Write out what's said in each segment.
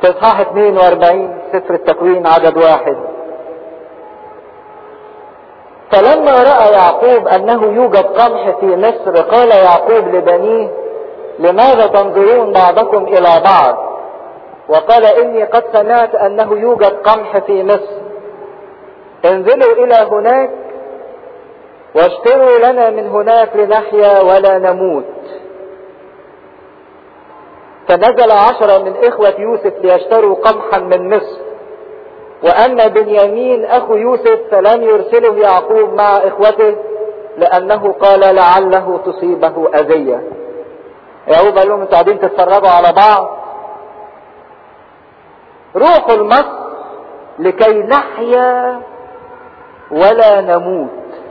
في اصحاح 42 سفر التكوين عدد واحد فلما رأى يعقوب أنه يوجد قمح في مصر قال يعقوب لبنيه لماذا تنظرون بعضكم إلى بعض وقال إني قد سمعت أنه يوجد قمح في مصر انزلوا إلى هناك واشتروا لنا من هناك لنحيا ولا نموت فنزل عشرة من إخوة يوسف ليشتروا قمحا من مصر وأما بنيامين أخو يوسف فلم يرسله يعقوب مع إخوته لأنه قال لعله تصيبه أذية يعقوب قال لهم انتوا قاعدين تتفرجوا على بعض روحوا لمصر لكي نحيا ولا نموت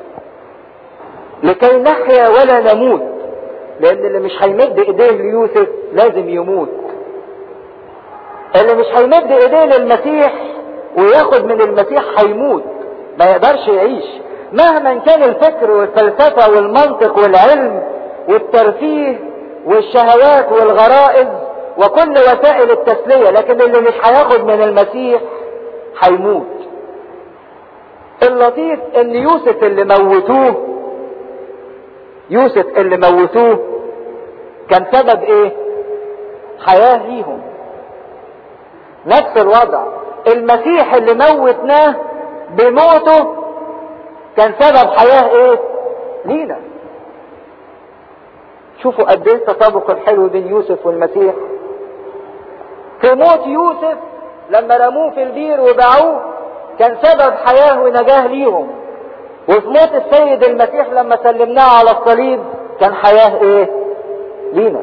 لكي نحيا ولا نموت لان اللي مش هيمد ايديه ليوسف لازم يموت اللي مش هيمد ايديه للمسيح وياخد من المسيح هيموت ما يقدرش يعيش مهما كان الفكر والفلسفة والمنطق والعلم والترفيه والشهوات والغرائز وكل وسائل التسلية لكن اللي مش هياخد من المسيح هيموت اللطيف ان يوسف اللي موتوه يوسف اللي موتوه كان سبب ايه حياة ليهم نفس الوضع المسيح اللي موتناه بموته كان سبب حياة ايه لينا شوفوا قد ايه التطابق الحلو بين يوسف والمسيح في موت يوسف لما رموه في البير وباعوه كان سبب حياة ونجاة ليهم وفي موت السيد المسيح لما سلمناه على الصليب كان حياة ايه لينا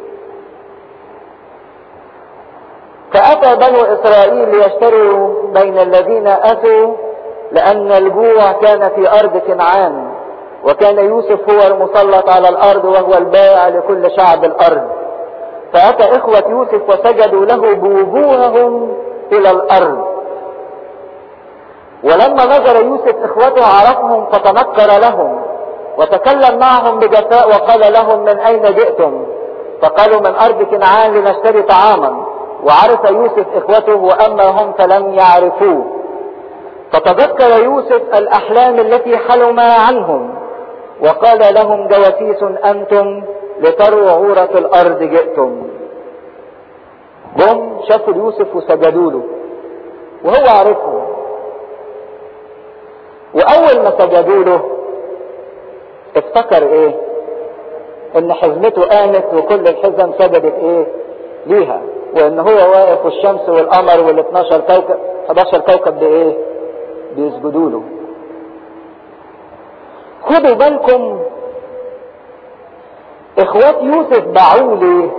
فأتى بنو إسرائيل ليشتروا بين الذين أتوا لأن الجوع كان في أرض كنعان وكان يوسف هو المسلط على الأرض وهو البائع لكل شعب الأرض فأتى إخوة يوسف وسجدوا له بوجوههم إلى الأرض ولما نظر يوسف إخوته عرفهم فتنكر لهم وتكلم معهم بجفاء وقال لهم من أين جئتم فقالوا من أرض كنعان لنشتري طعاما وعرف يوسف إخوته وأما هم فلم يعرفوه فتذكر يوسف الأحلام التي حلم عنهم وقال لهم جواسيس أنتم لتروا عورة الأرض جئتم جم شافوا يوسف وسجدوا له وهو عارفهم وأول ما سجدوا له افتكر ايه ان حزمته قامت وكل الحزم سجدت ايه ليها وان هو واقف والشمس والقمر وال 12 كوكب 11 كوكب بايه بيسجدوا له خدوا بالكم اخوات يوسف باعوه ليه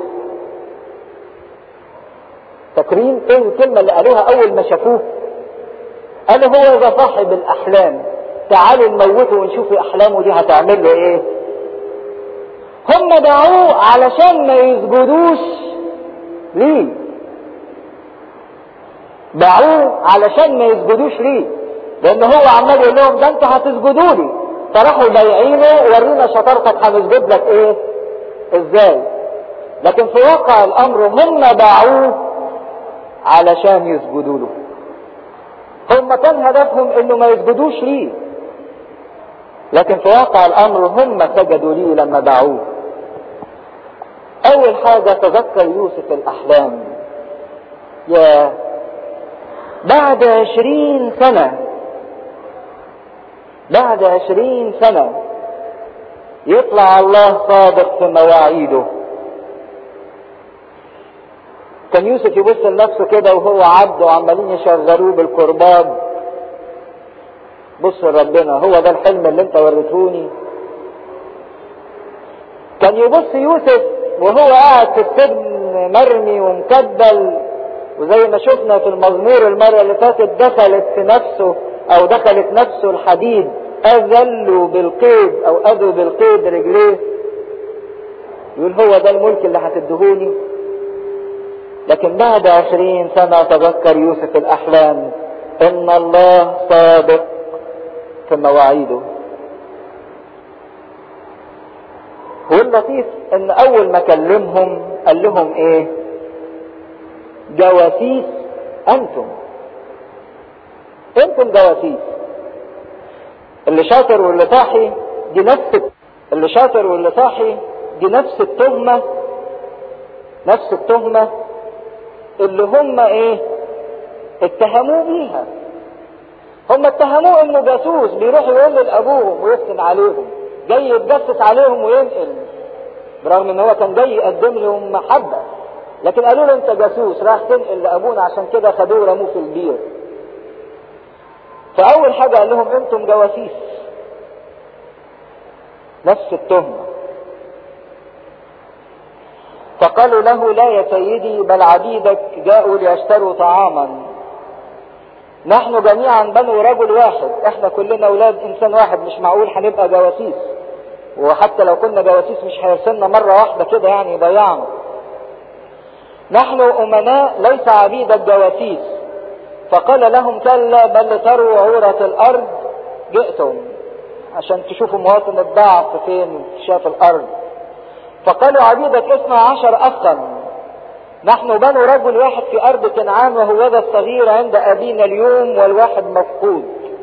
فاكرين ايه الكلمة اللي قالوها اول ما شافوه قالوا هو ده صاحب الاحلام تعالوا نموته ونشوف احلامه دي هتعمل له ايه هم دعوه علشان ما يسجدوش ليه دعوه علشان ما يسجدوش ليه لان هو عمال يقول لهم ده انتوا هتسجدوا لي فراحوا بايعينه ورينا شطارتك هنسجد لك ايه ازاي لكن في واقع الامر هم باعوه علشان يسجدوا له هم كان هدفهم انه ما يسجدوش ليه لكن في واقع الامر هم سجدوا ليه لما باعوه اول حاجة تذكر يوسف الاحلام يا بعد عشرين سنة بعد عشرين سنة يطلع الله صادق في مواعيده كان يوسف يبص لنفسه كده وهو عبد وعمالين يشغلوه بالكرباج بص لربنا هو ده الحلم اللي انت وريتهوني كان يبص يوسف وهو قاعد في السجن مرمي ومكبل وزي ما شفنا في المزمور المرة اللي فاتت دخلت في نفسه او دخلت نفسه الحديد اذلوا بالقيد او اذوا بالقيد رجليه يقول هو ده الملك اللي هتدهوني لكن بعد عشرين سنة تذكر يوسف الأحلام إن الله صادق في مواعيده هو اللطيف إن أول ما كلمهم قال لهم إيه جواسيس انتم انتم جواسيس اللي شاطر واللي صاحي دي نفس اللي شاطر واللي صاحي دي نفس التهمة نفس التهمة اللي هم ايه اتهموه بيها هم اتهموه انه جاسوس بيروح يقول لابوهم ويفتن عليهم جاي يتجسس عليهم وينقل برغم ان هو كان جاي يقدم لهم محبة لكن قالوا له انت جاسوس راح تنقل لابونا عشان كده خدوه ورموه في البير فاول حاجة قال لهم انتم جواسيس نفس التهمة فقالوا له لا يا سيدي بل عبيدك جاءوا ليشتروا طعاما نحن جميعا بنو رجل واحد احنا كلنا اولاد انسان واحد مش معقول هنبقى جواسيس وحتى لو كنا جواسيس مش هيرسلنا مرة واحدة كده يعني يضيعنا نحن امناء ليس عبيدك جواسيس فقال لهم كلا بل لتروا عورة الارض جئتم عشان تشوفوا مواطن الضعف فين شاف الارض فقالوا عبيدك اثنا عشر اخا نحن بنو رجل واحد في ارض كنعان وهو ذا الصغير عند ابينا اليوم والواحد مفقود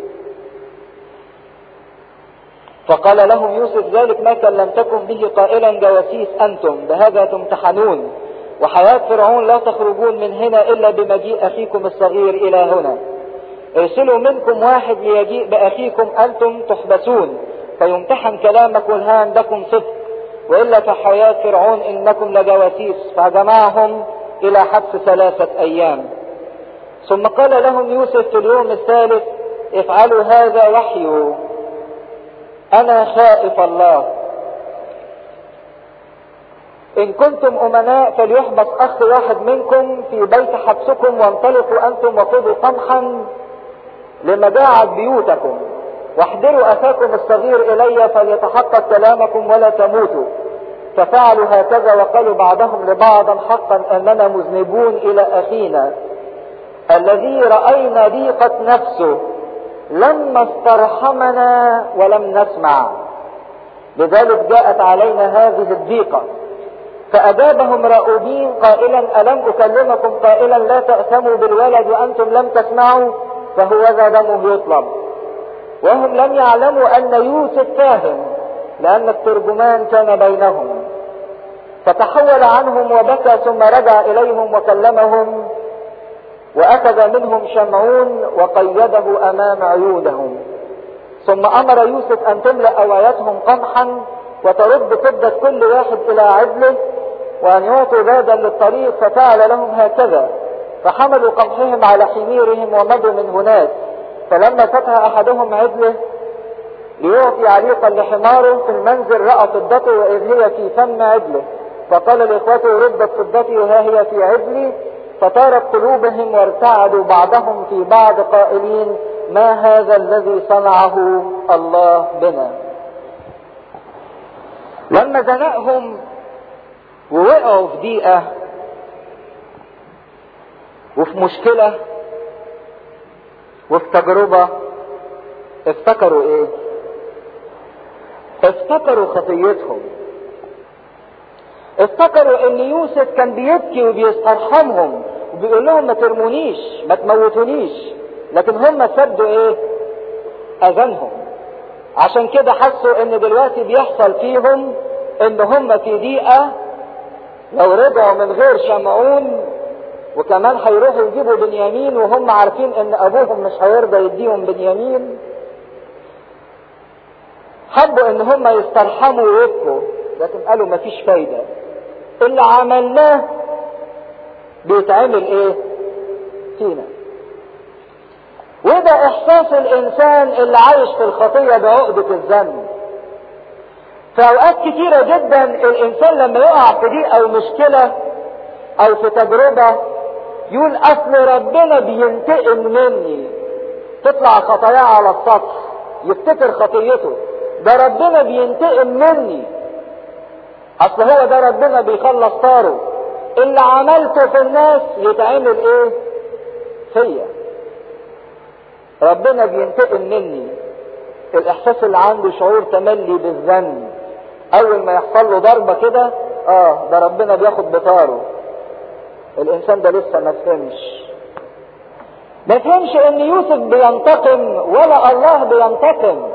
فقال لهم يوسف ذلك ما كلمتكم به قائلا جواسيس انتم بهذا تمتحنون وحياة فرعون لا تخرجون من هنا الا بمجيء اخيكم الصغير الى هنا ارسلوا منكم واحد ليجيء باخيكم انتم تحبسون فيمتحن كلامك والها عندكم صدق والا فحياة فرعون انكم لجواسيس فجمعهم الى حبس ثلاثة ايام ثم قال لهم يوسف في اليوم الثالث افعلوا هذا وحي انا خائف الله ان كنتم امناء فليحبس اخ واحد منكم في بيت حبسكم وانطلقوا انتم وخذوا قمحا لمجاعة بيوتكم واحضروا اخاكم الصغير الي فليتحقق كلامكم ولا تموتوا ففعلوا هكذا وقالوا بعضهم لبعض حقا اننا مذنبون الى اخينا الذي راينا ضيقة نفسه لما استرحمنا ولم نسمع لذلك جاءت علينا هذه الضيقة فأجابهم راؤوبين قائلا ألم أكلمكم قائلا لا تأثموا بالولد وأنتم لم تسمعوا فهو ذا دمه يطلب وهم لم يعلموا أن يوسف فاهم لأن الترجمان كان بينهم فتحول عنهم وبكى ثم رجع إليهم وكلمهم وأخذ منهم شمعون وقيده أمام عيونهم ثم أمر يوسف أن تملأ أوايتهم قمحا وترد فضة كل واحد إلى عدله وأن يعطوا بادا للطريق ففعل لهم هكذا فحملوا قمحهم على حميرهم ومضوا من هناك فلما فتح أحدهم عدله ليعطي عليقا لحماره في المنزل رأى فضته وإذ هي في فم عدله فقال لإخوته ردت فضتي وها هي في عدلي فطارت قلوبهم وارتعدوا بعضهم في بعض قائلين ما هذا الذي صنعه الله بنا لما زنقهم ووقعوا في ضيقة وفي مشكلة وفي تجربة افتكروا ايه افتكروا خطيتهم افتكروا ان يوسف كان بيبكي وبيسترحمهم وبيقول لهم ما ترمونيش ما تموتونيش لكن هم سدوا ايه اذانهم عشان كده حسوا ان دلوقتي بيحصل فيهم ان هم في ضيقة لو رجعوا من غير شمعون وكمان هيروحوا يجيبوا بنيامين وهم عارفين ان ابوهم مش هيرضى يديهم بنيامين حبوا ان هم يسترحموا ويبكوا لكن قالوا مفيش فايدة اللي عملناه بيتعمل ايه فينا وده احساس الانسان اللي عايش في الخطية بعقدة الذنب في اوقات كتيرة جدا الانسان لما يقع في ضيق او مشكلة او في تجربة يقول اصل ربنا بينتقم مني تطلع خطاياه على السطح يفتكر خطيته ده ربنا بينتقم مني اصل هو ده ربنا بيخلص طاره اللي عملته في الناس يتعمل ايه فيا ربنا بينتقم مني الاحساس اللي عنده شعور تملي بالذنب اول ما يحصل له ضربه كده اه ده ربنا بياخد بطاره الانسان ده لسه ما فهمش ما فهمش ان يوسف بينتقم ولا الله بينتقم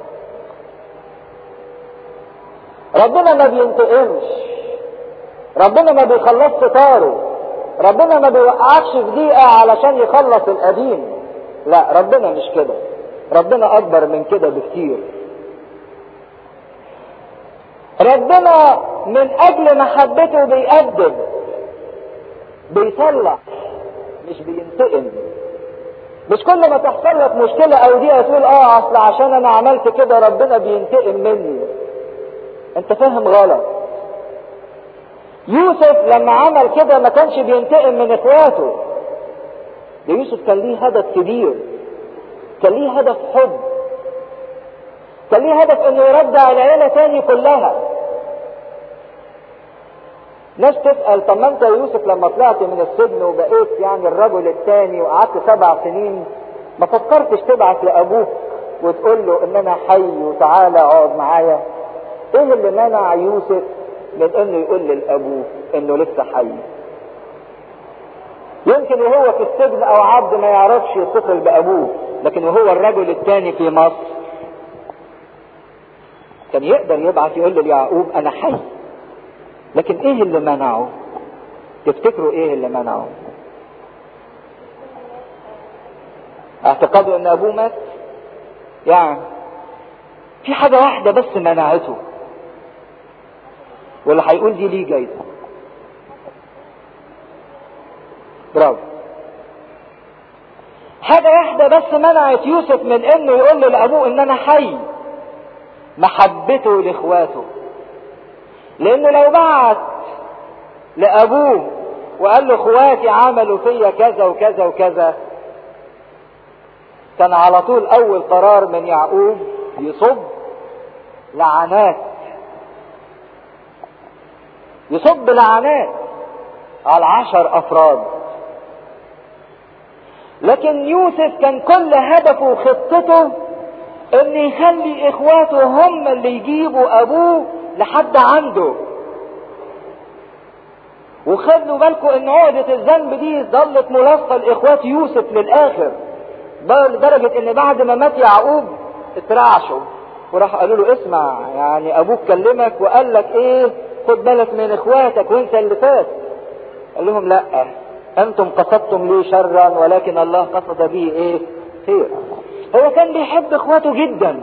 ربنا ما بينتقمش ربنا ما بيخلصش طاره ربنا ما بيوقعكش في دقيقة علشان يخلص القديم لا ربنا مش كده ربنا اكبر من كده بكتير ربنا من اجل محبته بيأدب بيصلح مش بينتقم مش كل ما تحصل لك مشكلة او دي تقول اه اصل عشان انا عملت كده ربنا بينتقم مني انت فاهم غلط يوسف لما عمل كده ما كانش بينتقم من اخواته ده يوسف كان ليه هدف كبير كان ليه هدف حب كان ليه هدف انه يرجع العيله تاني كلها ناس تسأل طب ما انت يا يوسف لما طلعت من السجن وبقيت يعني الرجل الثاني وقعدت سبع سنين ما فكرتش تبعت لابوك وتقول له ان انا حي وتعالى اقعد معايا ايه اللي منع يوسف من انه يقول للابوه انه لسه حي يمكن وهو في السجن او عبد ما يعرفش يتصل بابوه لكن وهو الرجل الثاني في مصر كان يقدر يبعث يقول ليعقوب انا حي لكن ايه اللي منعه تفتكروا ايه اللي منعه اعتقدوا ان ابوه مات يعني في حاجة واحدة بس منعته واللي هيقول دي ليه جايزة برافو حاجة واحدة بس منعت يوسف من انه يقول لابوه ان انا حي محبته لاخواته لانه لو بعت لابوه وقال له اخواتي عملوا فيا كذا وكذا وكذا كان على طول اول قرار من يعقوب يصب لعنات يصب لعنات على عشر افراد لكن يوسف كان كل هدفه وخطته ان يخلي اخواته هم اللي يجيبوا ابوه لحد عنده وخدوا بالكم ان عقدة الذنب دي ظلت ملاصقة لاخوات يوسف للاخر لدرجة ان بعد ما مات يعقوب اترعشوا وراح قالوا له اسمع يعني ابوك كلمك وقال لك ايه خد بالك من اخواتك وانت اللي فات قال لهم لا انتم قصدتم لي شرا ولكن الله قصد به ايه خير هو كان بيحب اخواته جدا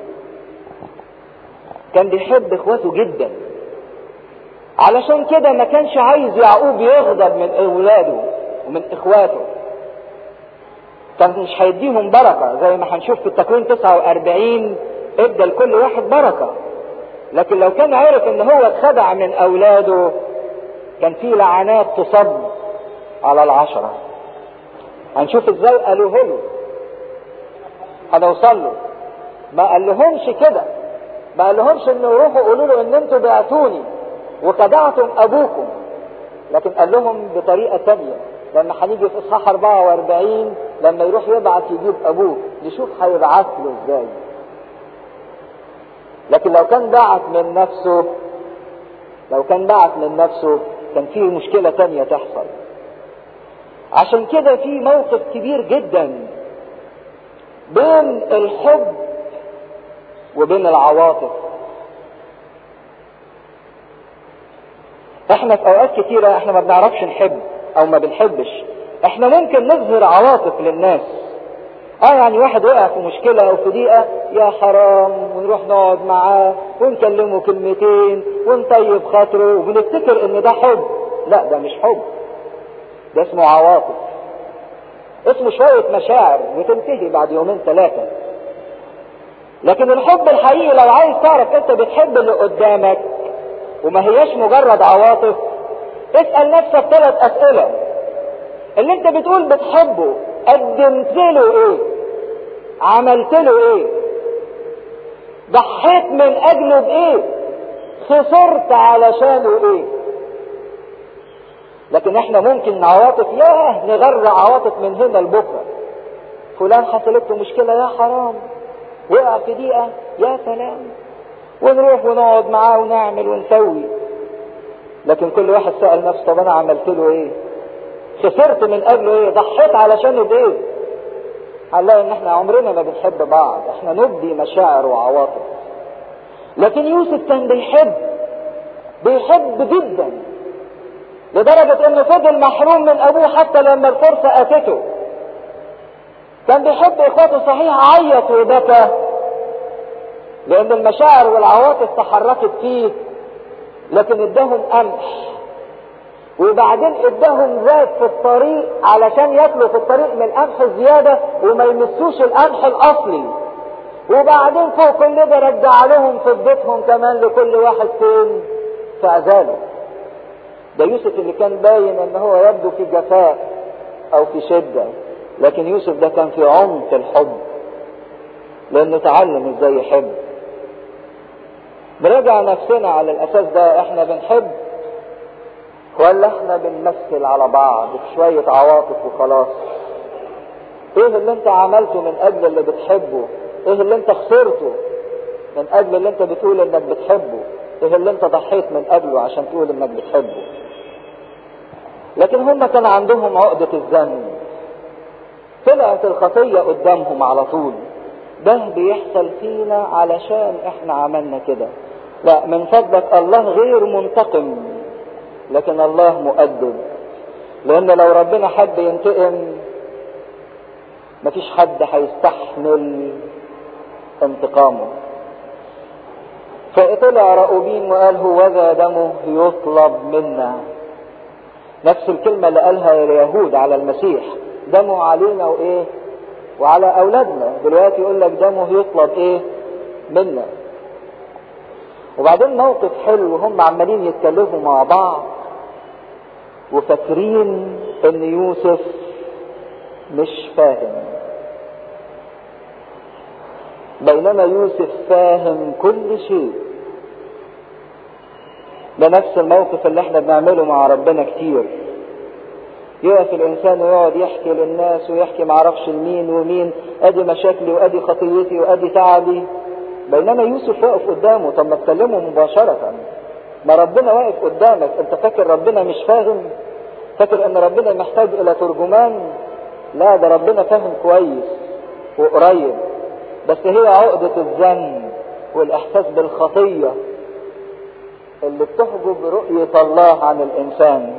كان بيحب اخواته جدا علشان كده ما كانش عايز يعقوب يغضب من اولاده ومن اخواته كان مش هيديهم بركة زي ما هنشوف في التكوين 49 ادى لكل واحد بركة لكن لو كان عرف ان هو اتخدع من اولاده كان في لعنات تصب على العشرة هنشوف ازاي قالوه له هنوصل له ما قال لهمش كده ما قال لهمش انه يروحوا يقولوا له ان انتوا بعتوني وخدعتم ابوكم لكن قال لهم بطريقة تانية لما هنيجي في اصحاح 44 لما يروح يبعت يجيب ابوه نشوف هيبعت له ازاي لكن لو كان بعت من نفسه لو كان بعت من نفسه كان في مشكلة تانية تحصل عشان كده في موقف كبير جدا بين الحب وبين العواطف احنا في اوقات كتيرة احنا ما بنعرفش نحب او ما بنحبش احنا ممكن نظهر عواطف للناس اه يعني واحد وقع في مشكلة او في ضيقة يا حرام ونروح نقعد معاه ونكلمه كلمتين ونطيب خاطره وبنفتكر ان ده حب لا ده مش حب ده اسمه عواطف اسمه شوية مشاعر وتنتهي بعد يومين ثلاثة لكن الحب الحقيقي لو عايز تعرف انت بتحب اللي قدامك وما هياش مجرد عواطف اسأل نفسك ثلاث اسئلة اللي انت بتقول بتحبه قدمت له ايه عملت له ايه ضحيت من اجله بايه خسرت علشانه ايه لكن احنا ممكن عواطف ياه نغرق عواطف من هنا لبكره فلان حصلت له مشكله يا حرام وقع في دقيقه يا سلام ونروح ونقعد معاه ونعمل ونسوي لكن كل واحد سأل نفسه طب انا عملت له ايه خسرت من اجله ايه ضحيت علشانه بايه هنلاقي ان احنا عمرنا ما بنحب بعض احنا نبدي مشاعر وعواطف لكن يوسف كان بيحب بيحب جدا لدرجة انه فضل محروم من ابوه حتى لما الفرصة اتته كان بيحب اخواته صحيح عيط وبكى لان المشاعر والعواطف تحركت فيه لكن اداهم قمح وبعدين اداهم زاد في الطريق علشان ياكلوا في الطريق من القمح زياده وما يمسوش القمح الاصلي وبعدين فوق كل ده رجع لهم فضتهم كمان لكل واحد فين في عزاله ده يوسف اللي كان باين ان هو يبدو في جفاء او في شده لكن يوسف ده كان في عمق الحب لانه تعلم ازاي يحب نراجع نفسنا على الاساس ده احنا بنحب ولا احنا بنمثل على بعض بشوية عواطف وخلاص ايه اللي انت عملته من اجل اللي بتحبه ايه اللي انت خسرته من اجل اللي انت بتقول انك بتحبه ايه اللي انت ضحيت من اجله عشان تقول انك بتحبه لكن هم كان عندهم عقدة الذنب طلعت الخطية قدامهم على طول ده بيحصل فينا علشان احنا عملنا كده لا من فضلك الله غير منتقم لكن الله مؤدب لان لو ربنا حب ينتقم مفيش حد هيستحمل انتقامه فطلع رأوبين وقال هو ذا دمه يطلب منا نفس الكلمة اللي قالها اليهود على المسيح دمه علينا وايه وعلى اولادنا دلوقتي يقول لك دمه يطلب ايه منا وبعدين موقف حلو هم عمالين يتكلموا مع بعض وفاكرين ان يوسف مش فاهم بينما يوسف فاهم كل شيء ده نفس الموقف اللي احنا بنعمله مع ربنا كتير يقف الانسان ويقعد يحكي للناس ويحكي معرفش لمين ومين ادي مشاكلي وادي خطيتي وادي تعبي بينما يوسف واقف قدامه طب ما تكلمه مباشرة ما ربنا واقف قدامك انت فاكر ربنا مش فاهم فاكر ان ربنا محتاج الى ترجمان لا ده ربنا فاهم كويس وقريب بس هي عقدة الذنب والاحساس بالخطية اللي بتحجب رؤية الله عن الانسان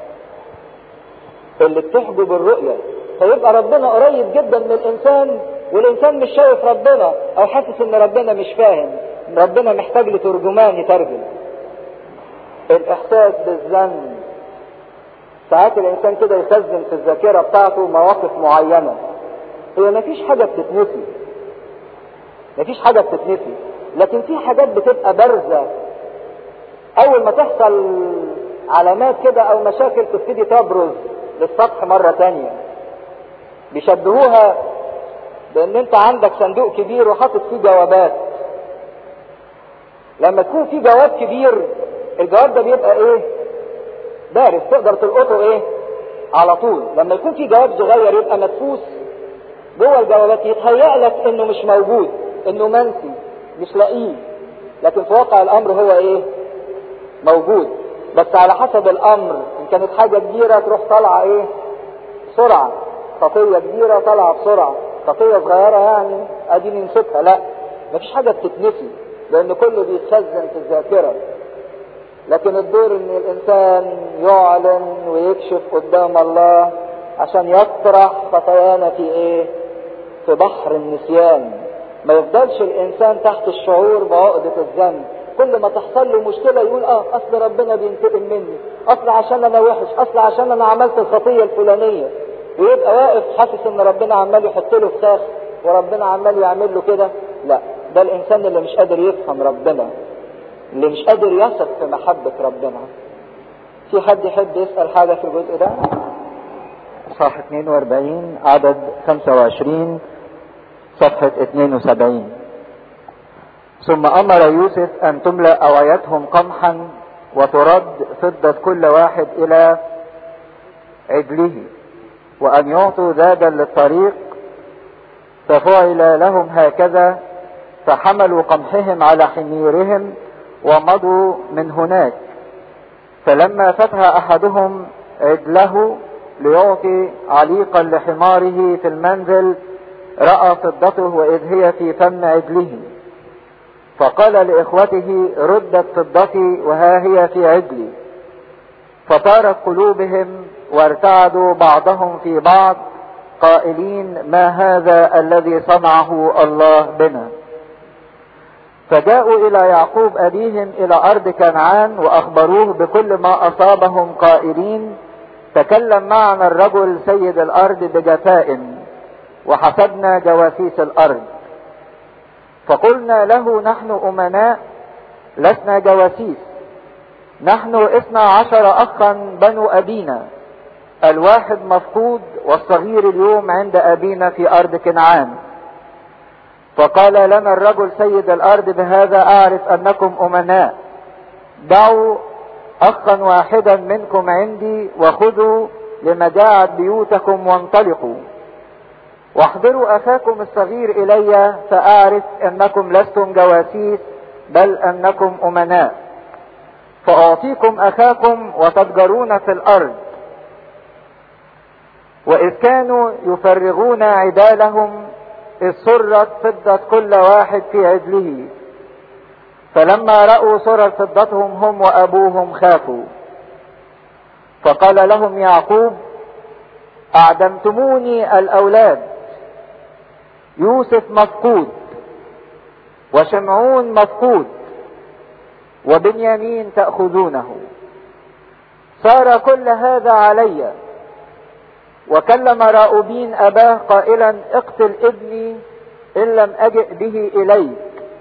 اللي بتحجب الرؤية فيبقى ربنا قريب جدا من الانسان والانسان مش شايف ربنا او حاسس ان ربنا مش فاهم ربنا محتاج لترجمان يترجم الاحساس بالذنب ساعات الانسان كده يخزن في الذاكره بتاعته مواقف معينه هي مفيش حاجه بتتنسي مفيش حاجه بتتنسي لكن في حاجات بتبقى بارزه اول ما تحصل علامات كده او مشاكل تبتدي تبرز للسطح مره تانية بيشبهوها بان انت عندك صندوق كبير وحاطط فيه جوابات لما تكون في جواب كبير الجواب ده بيبقى ايه بارز تقدر تلقطه ايه على طول لما يكون في جواب صغير يبقى مدفوس جوه الجوابات يتهيأ لك انه مش موجود انه منسي مش لاقيه لكن في واقع الامر هو ايه موجود بس على حسب الامر ان كانت حاجه كبيره تروح طالعه ايه بسرعه خطيه كبيره طالعه بسرعه خطيه صغيره يعني ادي نمسكها لا مفيش حاجه بتتنسي لان كله بيتخزن في الذاكره لكن الدور ان الانسان يعلن ويكشف قدام الله عشان يطرح خطايانا في ايه في بحر النسيان ما يفضلش الانسان تحت الشعور بعقدة الذنب كل ما تحصل له مشكلة يقول اه اصل ربنا بينتقم مني اصل عشان انا وحش اصل عشان انا عملت الخطية الفلانية ويبقى واقف حاسس ان ربنا عمال يحط له فساخ وربنا عمال يعمل له كده لا ده الانسان اللي مش قادر يفهم ربنا اللي مش قادر يثق في محبة ربنا في حد يحب يسأل حاجة في الجزء ده صح 42 عدد 25 صفحة 72 ثم أمر يوسف أن تملأ أوايتهم قمحا وترد فضة كل واحد إلى عجله وأن يعطوا زادا للطريق ففعل لهم هكذا فحملوا قمحهم على حميرهم ومضوا من هناك فلما فتح أحدهم عجله ليعطي عليقا لحماره في المنزل رأى فضته وإذ هي في فم عجله فقال لإخوته ردت فضتي وها هي في عجلي فطارت قلوبهم وارتعدوا بعضهم في بعض قائلين ما هذا الذي صنعه الله بنا فجاءوا الى يعقوب ابيهم الى ارض كنعان واخبروه بكل ما اصابهم قائلين تكلم معنا الرجل سيد الارض بجفاء وحسبنا جواسيس الارض فقلنا له نحن امناء لسنا جواسيس نحن اثنا عشر اخا بنو ابينا الواحد مفقود والصغير اليوم عند ابينا في ارض كنعان فقال لنا الرجل سيد الارض بهذا اعرف انكم امناء دعوا اخا واحدا منكم عندي وخذوا لمجاعة بيوتكم وانطلقوا واحضروا اخاكم الصغير الي فاعرف انكم لستم جواسيس بل انكم امناء فاعطيكم اخاكم وتتجرون في الارض واذ كانوا يفرغون عدالهم اذ سرت فضة كل واحد في عجله فلما رأوا سرر فضتهم هم وابوهم خافوا فقال لهم يعقوب اعدمتموني الاولاد يوسف مفقود وشمعون مفقود وبنيامين تأخذونه صار كل هذا علي وكلم راؤوبين اباه قائلا اقتل ابني ان لم اجئ به اليك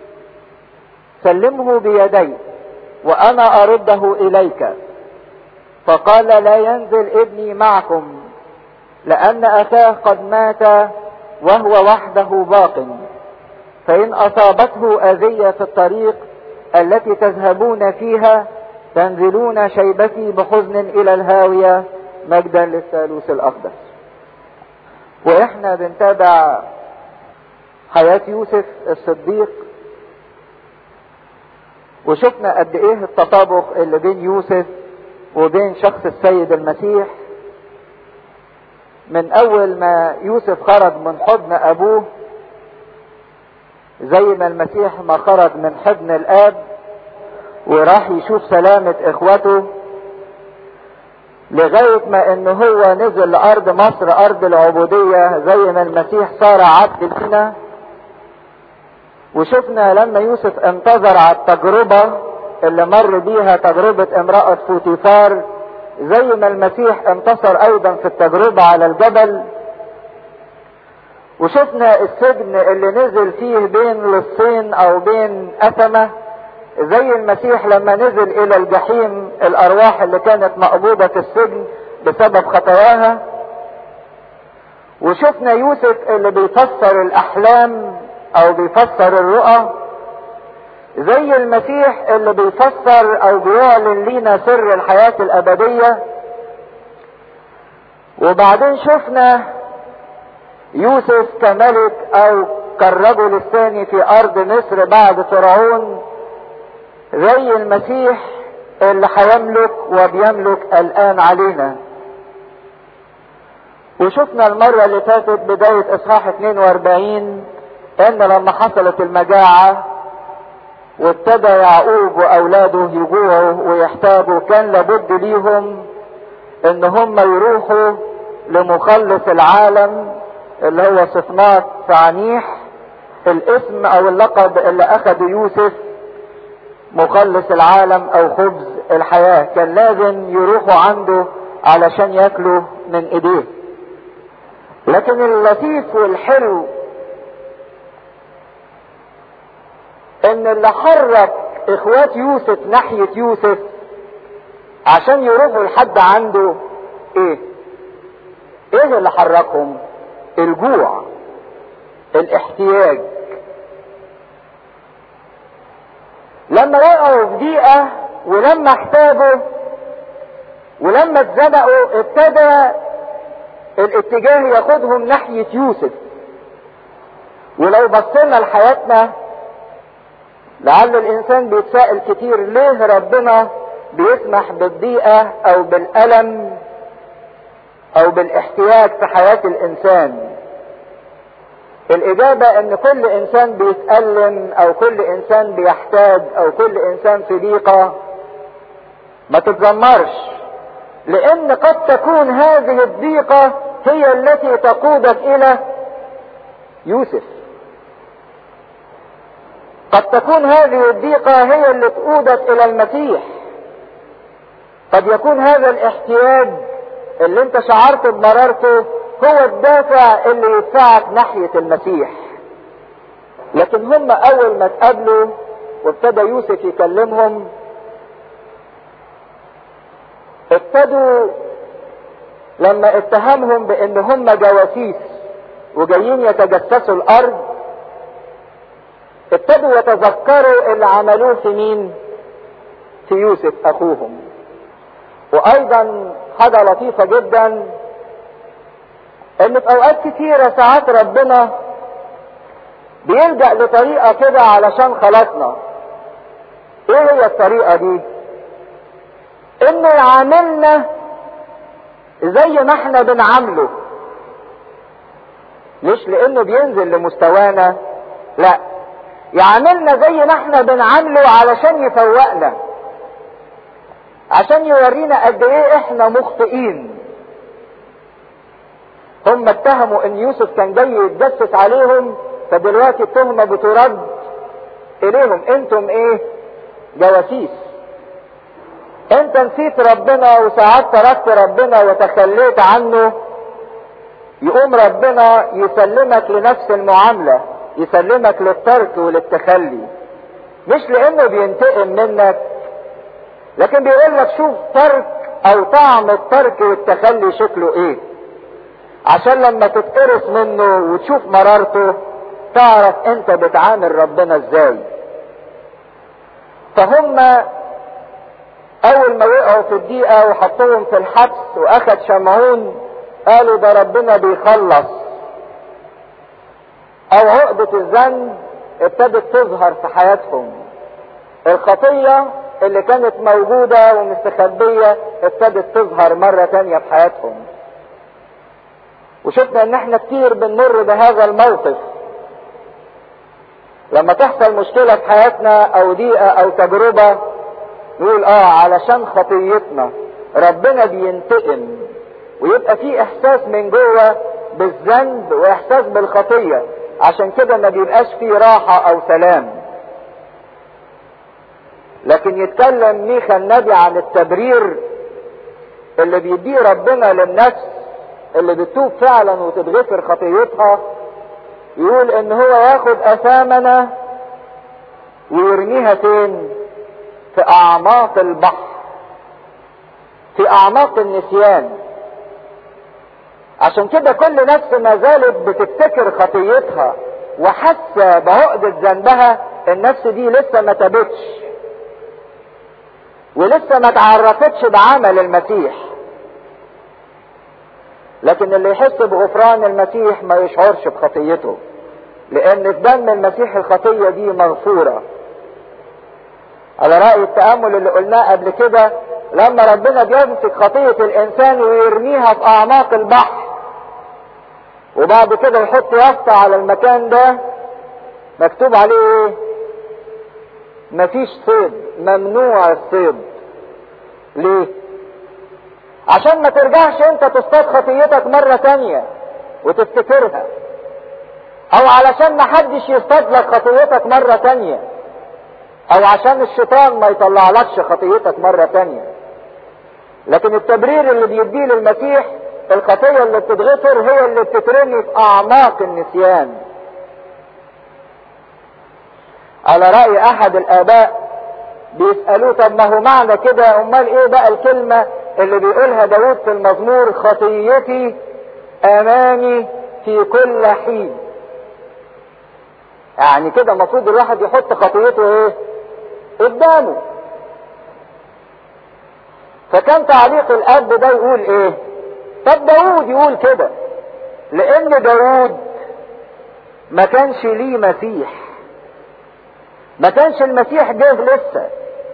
سلمه بيدي وانا ارده اليك فقال لا ينزل ابني معكم لان اخاه قد مات وهو وحده باق فان اصابته اذية في الطريق التي تذهبون فيها تنزلون شيبتي بحزن الى الهاوية مجدا للثالوث الاقدس واحنا بنتابع حياة يوسف الصديق وشفنا قد ايه التطابق اللي بين يوسف وبين شخص السيد المسيح من اول ما يوسف خرج من حضن ابوه زي ما المسيح ما خرج من حضن الاب وراح يشوف سلامة اخوته لغاية ما ان هو نزل لارض مصر ارض العبودية زي ما المسيح صار عبد لنا وشفنا لما يوسف انتظر على التجربة اللي مر بيها تجربة امرأة فوتيفار زي ما المسيح انتصر ايضا في التجربة على الجبل وشفنا السجن اللي نزل فيه بين لصين او بين اثمة زي المسيح لما نزل الى الجحيم الارواح اللي كانت مقبوضة في السجن بسبب خطاياها وشفنا يوسف اللي بيفسر الاحلام او بيفسر الرؤى زي المسيح اللي بيفسر او بيعلن لينا سر الحياة الابدية وبعدين شفنا يوسف كملك او كالرجل الثاني في ارض مصر بعد فرعون زي المسيح اللي هيملك وبيملك الان علينا وشفنا المرة اللي فاتت بداية اصحاح 42 ان لما حصلت المجاعة وابتدى يعقوب واولاده يجوعوا ويحتاجوا كان لابد ليهم ان هم يروحوا لمخلص العالم اللي هو صفنات فعنيح الاسم او اللقب اللي اخده يوسف مخلص العالم او خبز الحياة كان لازم يروحوا عنده علشان ياكلوا من ايديه لكن اللطيف والحلو ان اللي حرك اخوات يوسف ناحية يوسف عشان يروحوا لحد عنده ايه ايه اللي حركهم الجوع الاحتياج لما وقعوا في ضيقة ولما احتاجوا ولما اتزنقوا ابتدى الاتجاه ياخدهم ناحية يوسف ولو بصينا لحياتنا لعل الانسان بيتساءل كتير ليه ربنا بيسمح بالضيقة او بالالم او بالاحتياج في حياة الانسان الاجابة ان كل انسان بيتألم او كل انسان بيحتاج او كل انسان في ضيقة ما تتذمرش لان قد تكون هذه الضيقة هي التي تقودك الى يوسف قد تكون هذه الضيقة هي اللي تقودك الى المسيح قد يكون هذا الاحتياج اللي انت شعرت بمرارته هو الدافع اللي يدفعك ناحية المسيح لكن هم اول ما اتقابلوا وابتدى يوسف يكلمهم ابتدوا لما اتهمهم بان هم جواسيس وجايين يتجسسوا الارض ابتدوا يتذكروا اللي عملوه في مين في يوسف اخوهم وايضا حاجة لطيفة جدا ان في اوقات كتيرة ساعات ربنا بيلجأ لطريقة كده علشان خلاصنا ايه هي الطريقة دي انه يعاملنا زي ما احنا بنعامله مش لانه بينزل لمستوانا لا يعاملنا زي ما احنا بنعامله علشان يفوقنا عشان يورينا قد ايه احنا مخطئين هم اتهموا ان يوسف كان جاي يتجسس عليهم فدلوقتي التهمة بترد اليهم انتم ايه جواسيس انت نسيت ربنا وساعات تركت ربنا وتخليت عنه يقوم ربنا يسلمك لنفس المعاملة يسلمك للترك وللتخلي مش لانه بينتقم منك لكن بيقول لك شوف ترك او طعم الترك والتخلي شكله ايه عشان لما تتقرص منه وتشوف مرارته تعرف انت بتعامل ربنا ازاي فهم اول ما وقعوا في الضيقه وحطوهم في الحبس واخد شمعون قالوا ده ربنا بيخلص او عقدة الذنب ابتدت تظهر في حياتهم الخطية اللي كانت موجودة ومستخبية ابتدت تظهر مرة تانية في حياتهم وشفنا ان احنا كتير بنمر بهذا الموقف لما تحصل مشكلة في حياتنا او ضيقة او تجربة نقول اه علشان خطيتنا ربنا بينتقم ويبقى في احساس من جوه بالذنب واحساس بالخطية عشان كده ما بيبقاش فيه راحة او سلام لكن يتكلم ميخا النبي عن التبرير اللي بيديه ربنا للنفس اللي بتتوب فعلا وتتغفر خطيتها يقول ان هو ياخد اثامنا ويرميها فين في اعماق البحر في اعماق النسيان عشان كده كل نفس ما زالت بتفتكر خطيتها وحاسه بعقدة ذنبها النفس دي لسه ما تابتش ولسه ما تعرفتش بعمل المسيح لكن اللي يحس بغفران المسيح ما يشعرش بخطيته لان في دم المسيح الخطيه دي مغفوره على راي التامل اللي قلناه قبل كده لما ربنا بيمسك خطيه الانسان ويرميها في اعماق البحر وبعد كده يحط يافطه على المكان ده مكتوب عليه ايه مفيش صيد ممنوع الصيد ليه عشان ما ترجعش انت تصطاد خطيتك مرة تانية وتفتكرها او علشان ما حدش يصطاد لك خطيتك مرة تانية او عشان الشيطان ما يطلع لكش خطيتك مرة تانية لكن التبرير اللي بيديه للمسيح الخطية اللي بتتغفر هي اللي بتترمي في اعماق النسيان على رأي احد الاباء بيسألوه طب ما هو معنى كده امال ايه بقى الكلمة اللي بيقولها داود في المزمور خطيتي امامي في كل حين يعني كده المفروض الواحد يحط خطيته ايه قدامه فكان تعليق الاب ده يقول ايه طب داود يقول كده لان داود ما كانش ليه مسيح ما كانش المسيح جه لسه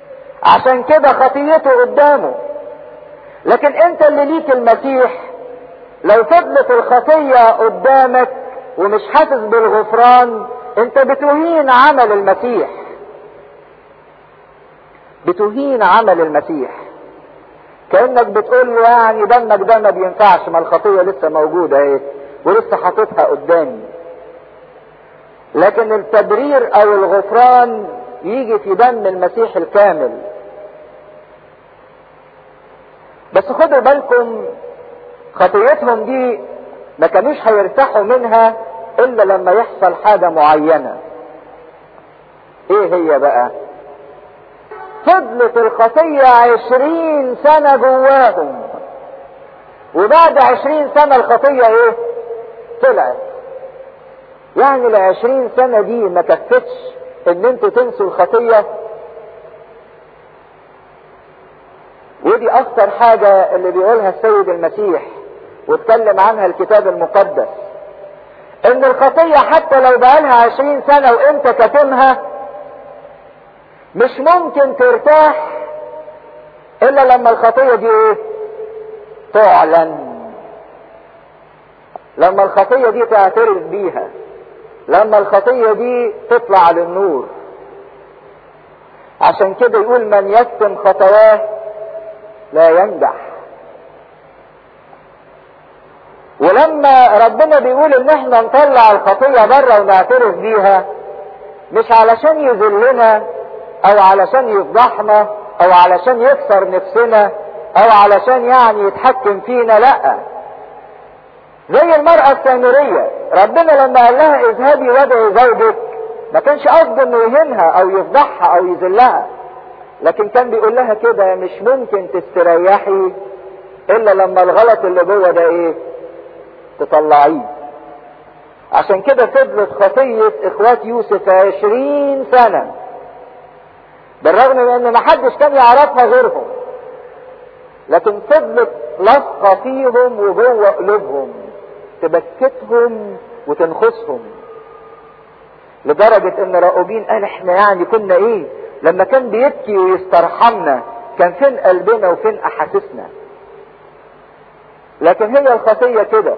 عشان كده خطيته قدامه لكن انت اللي ليك المسيح لو فضلت الخطية قدامك ومش حاسس بالغفران انت بتهين عمل المسيح بتهين عمل المسيح كانك بتقول له يعني دمك ده ما بينفعش ما الخطيه لسه موجوده اهي ولسه حاططها قدامي لكن التبرير او الغفران يجي في دم المسيح الكامل بس خدوا بالكم خطيتهم دي ما كانوش هيرتاحوا منها الا لما يحصل حاجة معينة ايه هي بقى فضلت الخطية عشرين سنة جواهم وبعد عشرين سنة الخطية ايه طلعت يعني العشرين سنة دي ما كفتش ان انتوا تنسوا الخطية ودي اكتر حاجة اللي بيقولها السيد المسيح واتكلم عنها الكتاب المقدس ان الخطية حتى لو بقالها عشرين سنة وانت كاتمها مش ممكن ترتاح الا لما الخطية دي ايه تعلن لما الخطية دي تعترف بيها لما الخطية دي تطلع للنور عشان كده يقول من يكتم خطواه لا ينجح ولما ربنا بيقول ان احنا نطلع الخطية بره ونعترف بيها مش علشان يذلنا او علشان يفضحنا او علشان يكسر نفسنا او علشان يعني يتحكم فينا لا زي المرأة السامرية ربنا لما قال لها اذهبي وادعي زوجك ما كانش قصده انه يهينها او يفضحها او يذلها لكن كان بيقول لها كده مش ممكن تستريحي الا لما الغلط اللي جوه ده ايه تطلعيه عشان كده فضلت خطية اخوات يوسف عشرين سنة بالرغم من ان محدش كان يعرفها غيرهم لكن فضلت لصقة فيهم وجوه قلوبهم تبكتهم وتنخسهم لدرجة ان راؤوبين قال احنا يعني كنا ايه لما كان بيبكي ويسترحمنا كان فين قلبنا وفين احاسيسنا لكن هي الخطية كده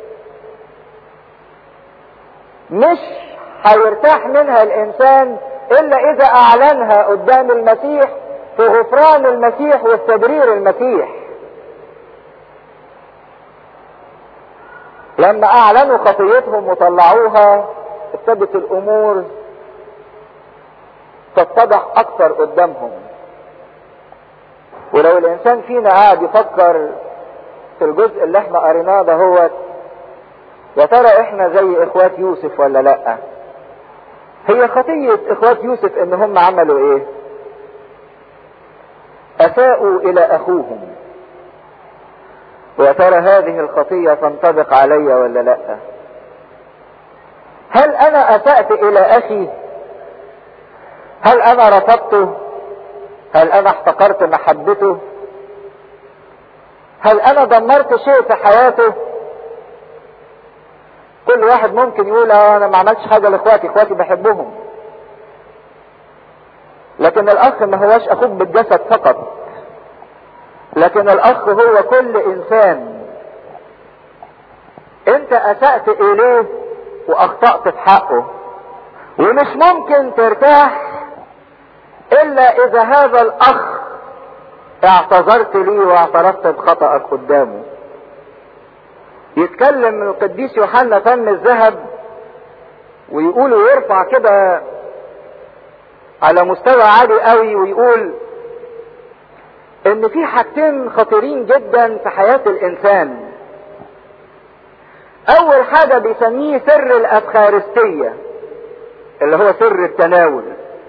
مش هيرتاح منها الانسان الا اذا اعلنها قدام المسيح في غفران المسيح وتبرير المسيح لما اعلنوا خطيتهم وطلعوها ابتدت الامور تتضح اكتر قدامهم ولو الانسان فينا قاعد يفكر في الجزء اللي احنا قريناه ده هو يا ترى احنا زي اخوات يوسف ولا لا هي خطية اخوات يوسف ان هم عملوا ايه اساءوا الى اخوهم ويا ترى هذه الخطية تنطبق علي ولا لا هل انا اسأت الى اخي هل انا رفضته هل انا احتقرت محبته هل انا دمرت شيء في حياته كل واحد ممكن يقول اه انا ما عملتش حاجه لاخواتي اخواتي بحبهم لكن الاخ ما هواش اخوك بالجسد فقط لكن الاخ هو كل انسان انت اسأت اليه واخطأت في حقه ومش ممكن ترتاح الا اذا هذا الاخ اعتذرت لي واعترفت بخطأك قدامه يتكلم القديس يوحنا فم الذهب ويقول ويرفع كده على مستوى عالي قوي ويقول ان في حاجتين خطيرين جدا في حياة الانسان اول حاجة بيسميه سر الافخارستية اللي هو سر التناول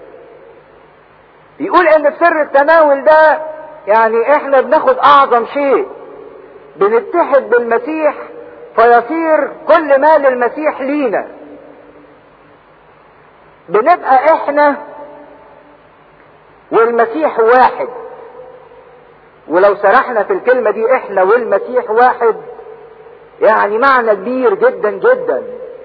يقول ان في سر التناول ده يعني احنا بناخد اعظم شيء بنتحد بالمسيح فيصير كل ما للمسيح لينا بنبقى احنا والمسيح واحد ولو سرحنا في الكلمة دي احنا والمسيح واحد يعني معنى كبير جدا جدا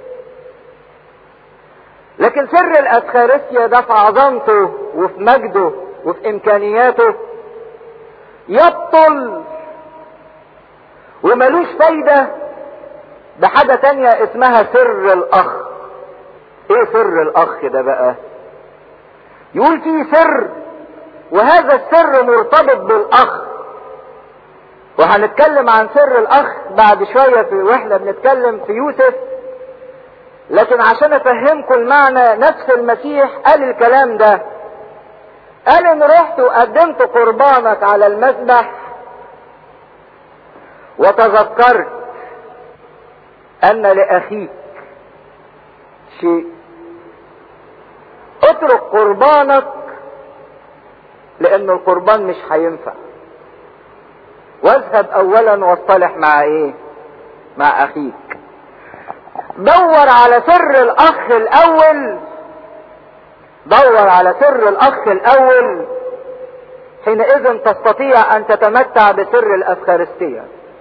لكن سر الافخارستيا ده في عظمته وفي مجده وفي امكانياته يبطل وملوش فايدة بحاجة تانية اسمها سر الاخ ايه سر الاخ ده بقى يقول فيه سر وهذا السر مرتبط بالاخ وهنتكلم عن سر الاخ بعد شوية في واحنا بنتكلم في يوسف لكن عشان افهمكم المعنى نفس المسيح قال الكلام ده قال ان رحت وقدمت قربانك على المذبح وتذكرت ان لاخيك شيء اترك قربانك لان القربان مش هينفع واذهب اولا واصطلح مع ايه مع اخيك دور على سر الاخ الاول دور على سر الاخ الاول حينئذ تستطيع ان تتمتع بسر الافخارستية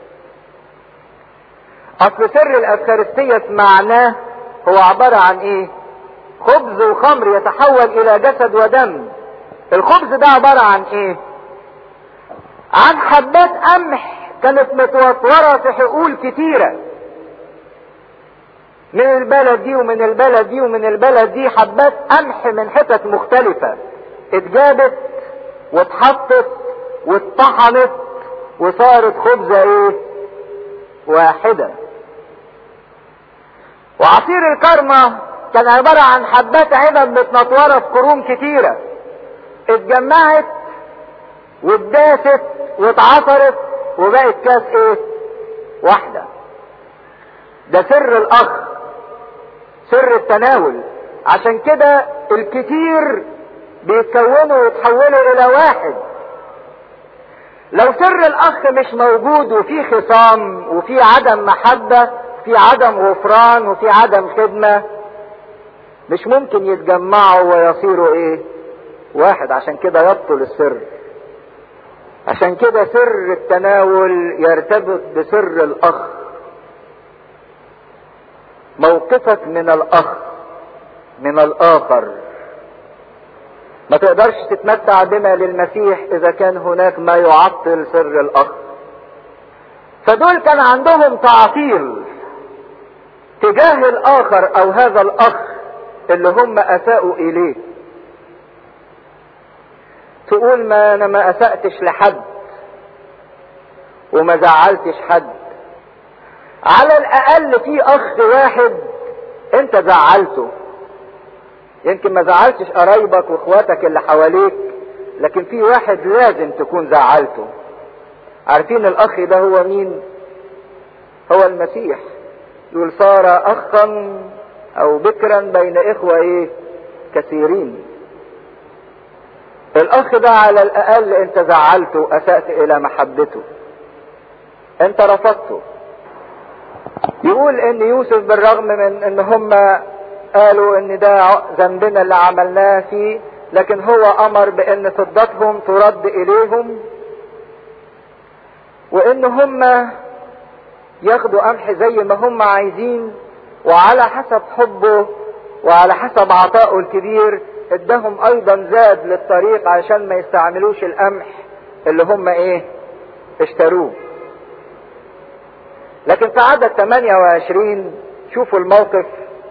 اصل سر الافخارستية معناه هو عبارة عن ايه خبز وخمر يتحول الى جسد ودم الخبز ده عبارة عن ايه عن حبات قمح كانت متوفرة في حقول كتيرة من البلد دي ومن البلد دي ومن البلد دي حبات قمح من حتت مختلفة اتجابت واتحطت واتطحنت وصارت خبزة ايه واحدة وعصير الكرمة كان عبارة عن حبات عنب متنطورة في كروم كتيرة اتجمعت واتداست واتعصرت وبقت كاس ايه واحدة ده سر الاخ سر التناول عشان كده الكتير بيتكونوا ويتحولوا الى واحد لو سر الاخ مش موجود وفي خصام وفي عدم محبة في عدم غفران وفي عدم خدمة مش ممكن يتجمعوا ويصيروا ايه واحد عشان كده يبطل السر عشان كده سر التناول يرتبط بسر الاخ موقفك من الاخ من الاخر ما تقدرش تتمتع بما للمسيح اذا كان هناك ما يعطل سر الاخ فدول كان عندهم تعطيل تجاه الاخر او هذا الاخ اللي هم اساءوا اليه تقول ما انا ما اسأتش لحد وما زعلتش حد على الاقل في اخ واحد انت زعلته يمكن ما زعلتش قرايبك واخواتك اللي حواليك لكن في واحد لازم تكون زعلته عارفين الاخ ده هو مين هو المسيح يقول صار اخا او بكرا بين اخوة ايه كثيرين الاخ ده على الاقل انت زعلته اسأت الى محبته انت رفضته يقول ان يوسف بالرغم من ان هم قالوا ان ده ذنبنا اللي عملناه فيه لكن هو امر بان فضتهم ترد اليهم وان هم ياخدوا قمح زي ما هم عايزين وعلى حسب حبه وعلى حسب عطائه الكبير ادهم ايضا زاد للطريق عشان ما يستعملوش القمح اللي هم ايه اشتروه لكن في عدد 28 شوفوا الموقف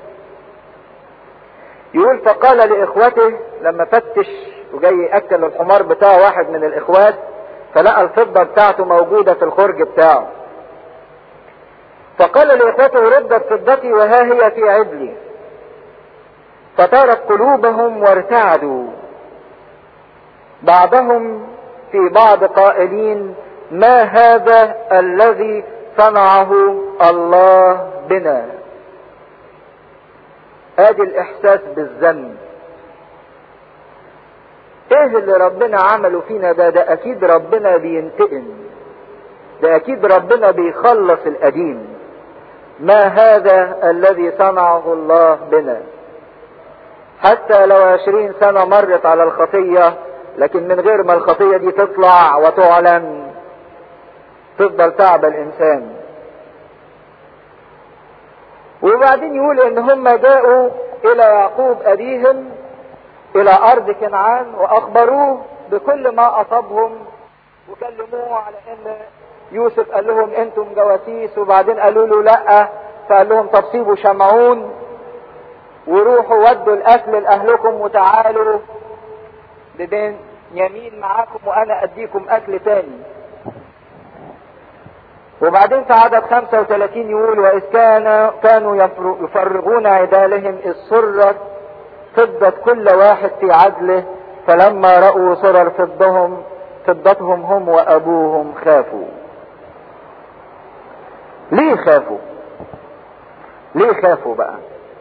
يقول فقال لاخوته لما فتش وجاي ياكل الحمار بتاعه واحد من الاخوات فلقى الفضه بتاعته موجوده في الخرج بتاعه فقال لاخوته ردت فضتي وها هي في عدلي فتارت قلوبهم وارتعدوا بعضهم في بعض قائلين ما هذا الذي صنعه الله بنا ادي الاحساس بالذنب ايه اللي ربنا عمله فينا ده ده اكيد ربنا بينتقم ده اكيد ربنا بيخلص القديم ما هذا الذي صنعه الله بنا حتى لو عشرين سنة مرت على الخطية لكن من غير ما الخطية دي تطلع وتعلن تفضل تعب الانسان وبعدين يقول ان هم جاءوا الى يعقوب ابيهم الى ارض كنعان واخبروه بكل ما اصابهم وكلموه على ان يوسف قال لهم انتم جواسيس وبعدين قالوا له لا فقال لهم طب سيبوا شمعون وروحوا ودوا الاكل لاهلكم وتعالوا ببين يمين معاكم وانا اديكم اكل تاني وبعدين في عدد 35 يقول واذ كان كانوا يفرغون عدالهم اذ سرت فضة كل واحد في عدله فلما رأوا سرر فضهم فضتهم هم وابوهم خافوا ليه خافوا ليه خافوا بقى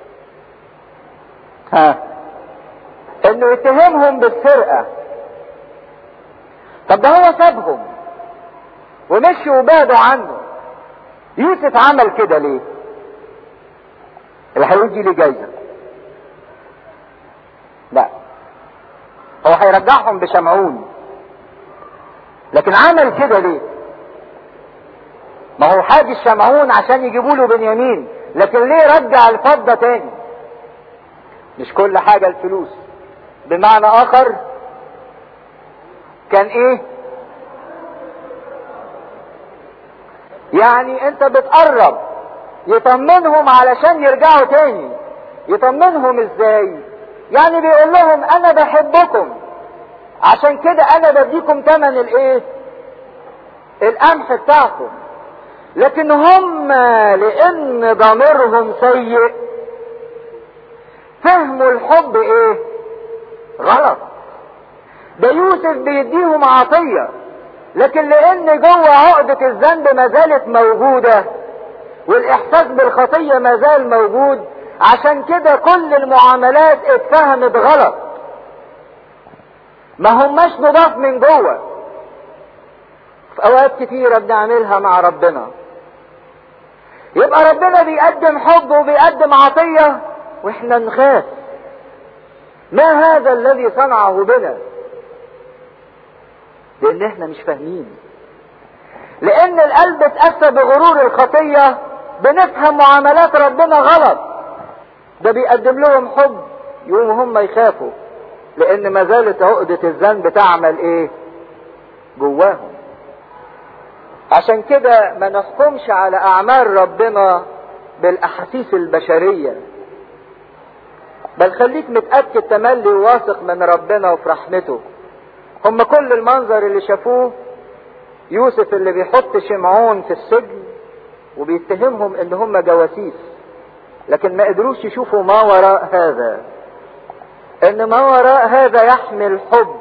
ها انه يتهمهم بالسرقة طب ده هو سابهم ومشي وبعدوا عنه يوسف عمل كده ليه اللي هيجي لي جايزة لا هو هيرجعهم بشمعون لكن عمل كده ليه ما هو حاج الشمعون عشان يجيبوا له بنيامين لكن ليه رجع الفضة تاني مش كل حاجة الفلوس بمعنى اخر كان ايه يعني انت بتقرب يطمنهم علشان يرجعوا تاني يطمنهم ازاي يعني بيقول لهم انا بحبكم عشان كده انا بديكم تمن الايه القمح بتاعكم لكن هم لان ضميرهم سيء فهموا الحب ايه غلط ده يوسف بيديهم عطية لكن لان جوه عقدة الذنب ما زالت موجودة والاحساس بالخطية ما زال موجود عشان كده كل المعاملات اتفهمت غلط ما هماش نضاف من جوه في اوقات كتيرة بنعملها مع ربنا يبقى ربنا بيقدم حب وبيقدم عطية واحنا نخاف ما هذا الذي صنعه بنا لان احنا مش فاهمين لان القلب اتأسى بغرور الخطية بنفهم معاملات ربنا غلط ده بيقدم لهم حب يقوموا هم يخافوا لان ما زالت عقدة الذنب تعمل ايه جواهم عشان كده ما نحكمش على اعمال ربنا بالاحاسيس البشرية بل خليك متأكد تملي وواثق من ربنا وفي رحمته هم كل المنظر اللي شافوه يوسف اللي بيحط شمعون في السجن وبيتهمهم ان هم جواسيس لكن ما قدروش يشوفوا ما وراء هذا ان ما وراء هذا يحمل حب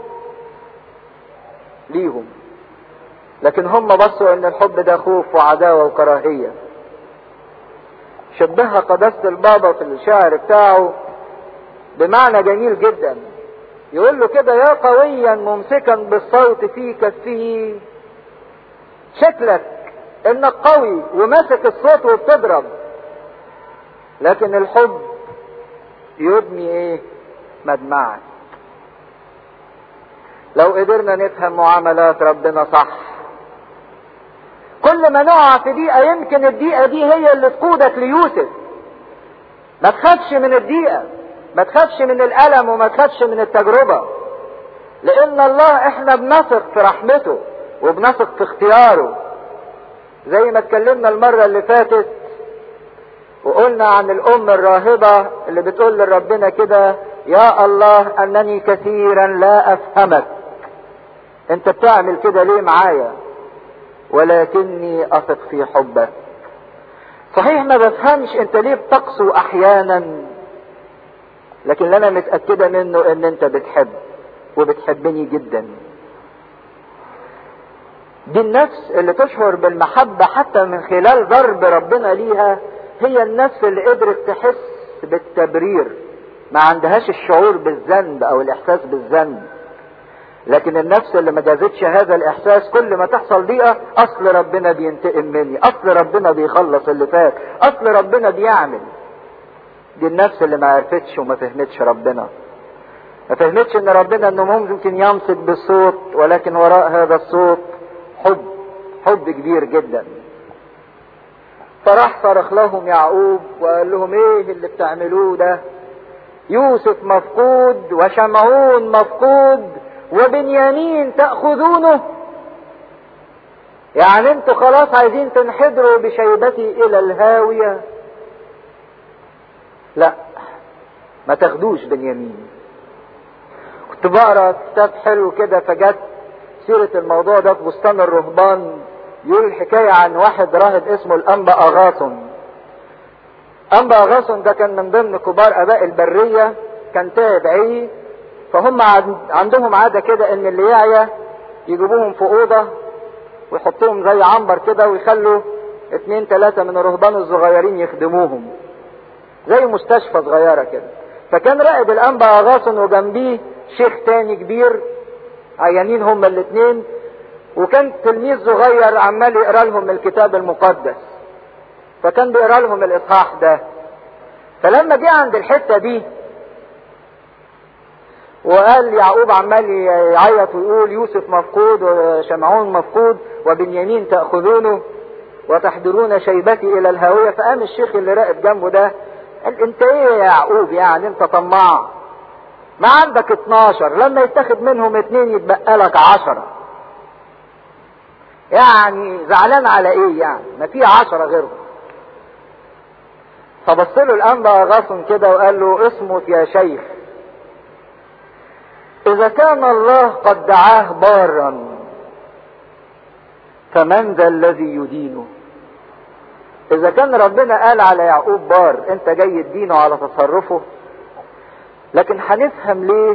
ليهم لكن هم بصوا ان الحب ده خوف وعداوة وكراهية شبهها قداسة البابا في الشعر بتاعه بمعنى جميل جدا يقول له كده يا قويا ممسكا بالصوت في كفه شكلك انك قوي وماسك الصوت وبتضرب لكن الحب يبني ايه مدمعك لو قدرنا نفهم معاملات ربنا صح كل ما نقع في دقيقة يمكن الدقيقة دي هي اللي تقودك ليوسف ما تخافش من الدقيقة ما تخافش من الألم وما تخافش من التجربة لأن الله احنا بنثق في رحمته وبنثق في اختياره زي ما اتكلمنا المرة اللي فاتت وقلنا عن الأم الراهبة اللي بتقول لربنا كده يا الله أنني كثيرا لا أفهمك أنت بتعمل كده ليه معايا ولكني أثق في حبك صحيح ما بفهمش أنت ليه بتقسو أحيانا لكن اللي أنا متأكدة منه أن أنت بتحب وبتحبني جدا دي النفس اللي تشعر بالمحبة حتى من خلال ضرب ربنا ليها هي النفس اللي قدرت تحس بالتبرير ما عندهاش الشعور بالذنب او الاحساس بالذنب لكن النفس اللي ما جازتش هذا الاحساس كل ما تحصل ضيقه اصل ربنا بينتقم مني اصل ربنا بيخلص اللي فات اصل ربنا بيعمل دي النفس اللي ما عرفتش وما فهمتش ربنا ما فهمتش ان ربنا انه ممكن يمسك بالصوت ولكن وراء هذا الصوت حب حب كبير جدا فراح صرخ لهم يعقوب وقال لهم ايه اللي بتعملوه ده يوسف مفقود وشمعون مفقود وبنيامين تأخذونه يعني انتوا خلاص عايزين تنحدروا بشيبتي الى الهاوية لا ما تاخدوش بنيامين كنت بقرا كتاب حلو كده فجت سيرة الموضوع ده في بستان الرهبان يقول الحكاية عن واحد راهب اسمه الأنبا أغاثون أنبا أغاثون ده كان من ضمن كبار آباء البرية كان تابعي فهم عندهم عادة كده إن اللي يعيا يجيبوهم في أوضة ويحطوهم زي عنبر كده ويخلوا اتنين تلاتة من الرهبان الصغيرين يخدموهم زي مستشفى صغيرة كده فكان راقد الأنبا أغاثون وجنبيه شيخ تاني كبير عيانين هما الاتنين وكان تلميذ صغير عمال يقرا لهم الكتاب المقدس فكان بيقرا لهم الاصحاح ده فلما جه عند الحته دي وقال يعقوب عمال يعيط ويقول يوسف مفقود وشمعون مفقود وبنيامين تاخذونه وتحضرون شيبتي الى الهاويه فقام الشيخ اللي راقد جنبه ده قال انت ايه يا يعقوب يعني انت طماع ما عندك 12 لما يتاخد منهم اتنين يتبقى لك 10 يعني زعلان على ايه يعني ما في عشرة غيرهم فبص له الانبا غاصن كده وقال له اصمت يا شيخ اذا كان الله قد دعاه بارا فمن ذا الذي يدينه اذا كان ربنا قال على يعقوب بار انت جاي تدينه على تصرفه لكن هنفهم ليه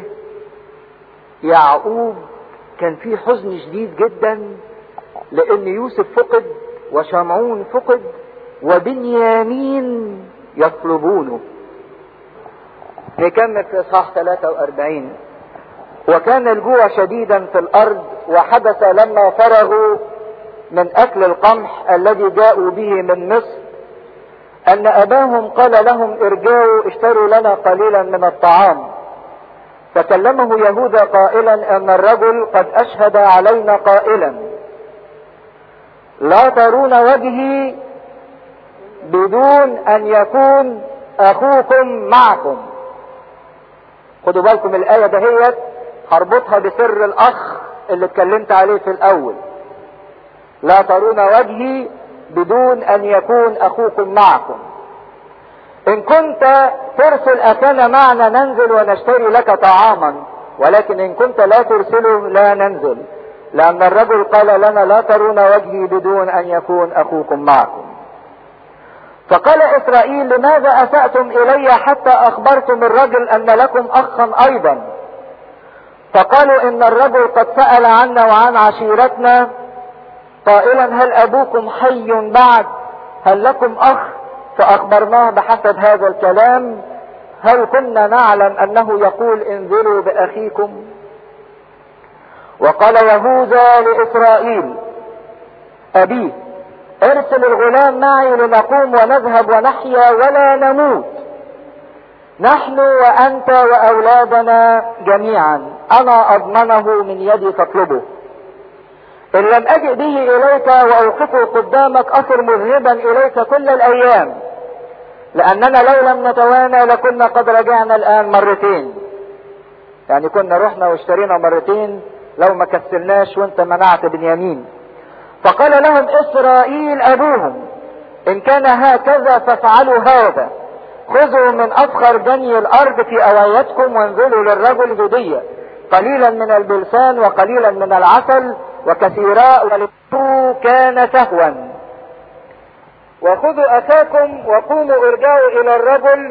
يعقوب كان فيه حزن شديد جدا لان يوسف فقد وشمعون فقد وبنيامين يطلبونه نكمل في اصحاح 43 وكان الجوع شديدا في الارض وحدث لما فرغوا من اكل القمح الذي جاءوا به من مصر ان اباهم قال لهم ارجعوا اشتروا لنا قليلا من الطعام فكلمه يهوذا قائلا ان الرجل قد اشهد علينا قائلا لا ترون وجهي بدون ان يكون اخوكم معكم خدوا بالكم الايه دهيت هربطها بسر الاخ اللي اتكلمت عليه في الاول لا ترون وجهي بدون ان يكون اخوكم معكم ان كنت ترسل اخانا معنا ننزل ونشتري لك طعاما ولكن ان كنت لا ترسله لا ننزل لان الرجل قال لنا لا ترون وجهي بدون ان يكون اخوكم معكم فقال اسرائيل لماذا اساتم الي حتى اخبرتم الرجل ان لكم اخا ايضا فقالوا ان الرجل قد سال عنا وعن عشيرتنا قائلا هل ابوكم حي بعد هل لكم اخ فاخبرناه بحسب هذا الكلام هل كنا نعلم انه يقول انزلوا باخيكم وقال يهوذا لاسرائيل ابيه ارسل الغلام معي لنقوم ونذهب ونحيا ولا نموت نحن وانت واولادنا جميعا انا اضمنه من يدي فاطلبه ان لم اجئ به اليك واوقفه قدامك اصر مذهبا اليك كل الايام لاننا لو لم نتوانى لكنا قد رجعنا الان مرتين يعني كنا رحنا واشترينا مرتين لو ما كسلناش وانت منعت بنيامين فقال لهم اسرائيل ابوهم ان كان هكذا فافعلوا هذا خذوا من افخر جني الارض في اوايتكم وانزلوا للرجل هدية قليلا من البلسان وقليلا من العسل وكثيراء ولبسوا كان سهوا وخذوا اخاكم وقوموا ارجعوا الى الرجل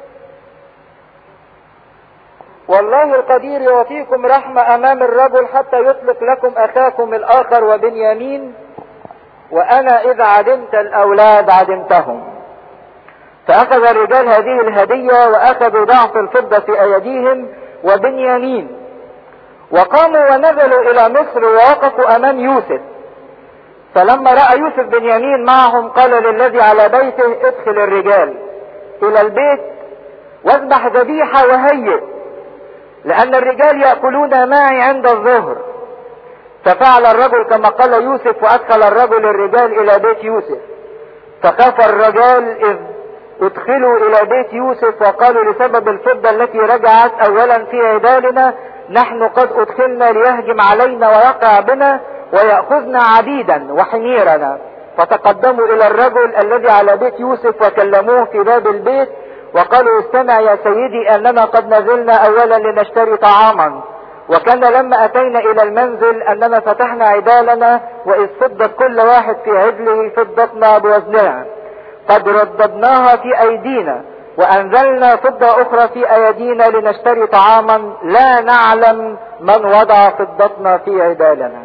والله القدير يعطيكم رحمة امام الرجل حتى يطلق لكم اخاكم الاخر وبنيامين وانا اذا عدمت الاولاد عدمتهم فاخذ الرجال هذه الهدية واخذوا ضعف الفضة في ايديهم وبنيامين وقاموا ونزلوا الى مصر ووقفوا امام يوسف فلما رأى يوسف بنيامين معهم قال للذي على بيته ادخل الرجال الى البيت واذبح ذبيحة وهيئ لان الرجال يأكلون معي عند الظهر ففعل الرجل كما قال يوسف وادخل الرجل الرجال الى بيت يوسف فخاف الرجال اذ ادخلوا الى بيت يوسف وقالوا لسبب الفضة التي رجعت اولا في عبالنا نحن قد ادخلنا ليهجم علينا ويقع بنا ويأخذنا عبيدا وحميرنا فتقدموا الى الرجل الذي على بيت يوسف وكلموه في باب البيت وقالوا استمع يا سيدي اننا قد نزلنا اولا لنشتري طعاما وكان لما اتينا الى المنزل اننا فتحنا عدالنا واذ فضت كل واحد في عدله فضتنا بوزنها قد رددناها في ايدينا وانزلنا فضة اخرى في ايدينا لنشتري طعاما لا نعلم من وضع فضتنا في عدالنا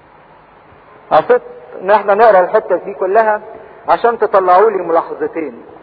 قصدت ان احنا نقرا الحته دي كلها عشان تطلعوا لي ملاحظتين